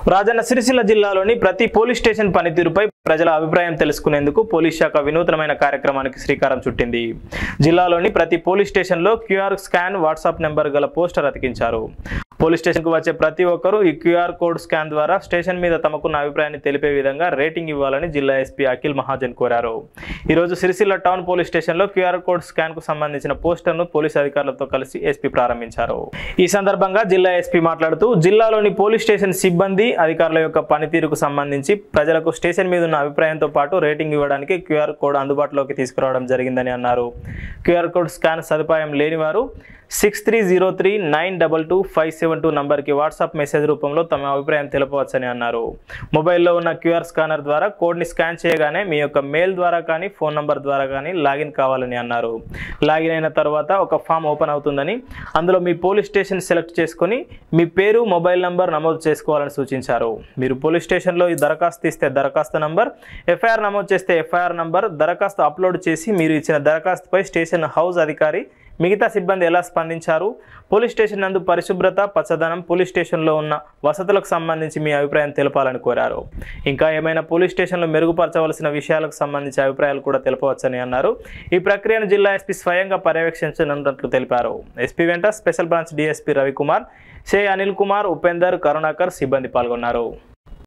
రాజన్న సిరిసిల్ల జిల్లాలోని ప్రతి police station పనితీరుపై ప్రజల అభిప్రాయం తెలుసుకునేందుకు పోలీస్ శాఖ వినూత్నమైన కార్యక్రమానికి శ్రీకారం చుట్టింది జిల్లాలోని ప్రతి పోలీస్ స్టేషన్లో క్యూఆర్ స్కాన్ వాట్సాప్ నెంబర్ గల పోస్టర్ అతికించారు పోలీస్ స్టేషన్కు వచ్చే ప్రతి ఒక్కరూ ఈ క్యూఆర్ కోడ్ స్కాన్ ద్వారా స్టేషన్ మీద తమకున్న అభిప్రాయాన్ని తెలిపే విధంగా రేటింగ్ ఇవ్వాలని జిల్లా ఎస్పీ అఖిల్ మహాజన్ కోరారు ఈరోజు సిరిసిల్ల టౌన్ పోలీస్ స్టేషన్లో క్యూఆర్ కోడ్ స్కాన్ కు సంబంధించిన పోస్టర్ను పోలీస్ అధికారులతో కలిసి ఎస్పీ ప్రారంభించారు ఈ సందర్భంగా జిల్లా ఎస్పీ మాట్లాడుతూ జిల్లాలోని పోలీస్ స్టేషన్ సిబ్బంది అధికారుల యొక్క పనితీరుకు సంబంధించి ప్రజలకు స్టేషన్ మీద ఉన్న అభిప్రాయంతో పాటు రేటింగ్ ఇవ్వడానికి క్యూఆర్ కోడ్ అందుబాటులోకి తీసుకురావడం జరిగిందని అన్నారు క్యూఆర్ కోడ్ స్కాన్ సదుపాయం లేని వారు six three zero three nine double two five seven two నంబర్కి వాట్సాప్ మెసేజ్ రూపంలో తమ అభిప్రాయం తెలపవచ్చని అన్నారు మొబైల్లో ఉన్న క్యూఆర్ స్కానర్ ద్వారా కోడ్ని స్కాన్ చేయగానే మీ యొక్క మెయిల్ ద్వారా కానీ ఫోన్ నంబర్ ద్వారా కానీ లాగిన్ కావాలని అన్నారు లాగిన్ అయిన తర్వాత ఒక ఫామ్ ఓపెన్ అవుతుందని అందులో మీ పోలీస్ స్టేషన్ సెలెక్ట్ చేసుకొని మీ పేరు మొబైల్ నంబర్ నమోదు చేసుకోవాలని సూచించారు మీరు పోలీస్ స్టేషన్లో ఈ దరఖాస్తు ఇస్తే దరఖాస్తు నంబర్ ఎఫ్ఐఆర్ నమోదు చేస్తే ఎఫ్ఐఆర్ నంబర్ దరఖాస్తు అప్లోడ్ చేసి మీరు ఇచ్చిన దరఖాస్తుపై స్టేషన్ హౌస్ అధికారి మిగతా సిబ్బంది ఎలా స్పందించారు పోలీస్ స్టేషన్ నందు పరిశుభ్రత పచ్చదనం పోలీస్ స్టేషన్లో ఉన్న వసతులకు సంబంధించి మీ అభిప్రాయం తెలపాలని కోరారు ఇంకా ఏమైనా పోలీస్ స్టేషన్లో మెరుగుపరచవలసిన విషయాలకు సంబంధించి అభిప్రాయాలు కూడా తెలపవచ్చని అన్నారు ఈ ప్రక్రియను జిల్లా ఎస్పీ స్వయంగా పర్యవేక్షించనున్నట్లు తెలిపారు ఎస్పీ వెంట స్పెషల్ బ్రాంచ్ డిఎస్పీ రవికుమార్ షే అనిల్ కుమార్ ఉపేందర్ కరుణాకర్ సిబ్బంది పాల్గొన్నారు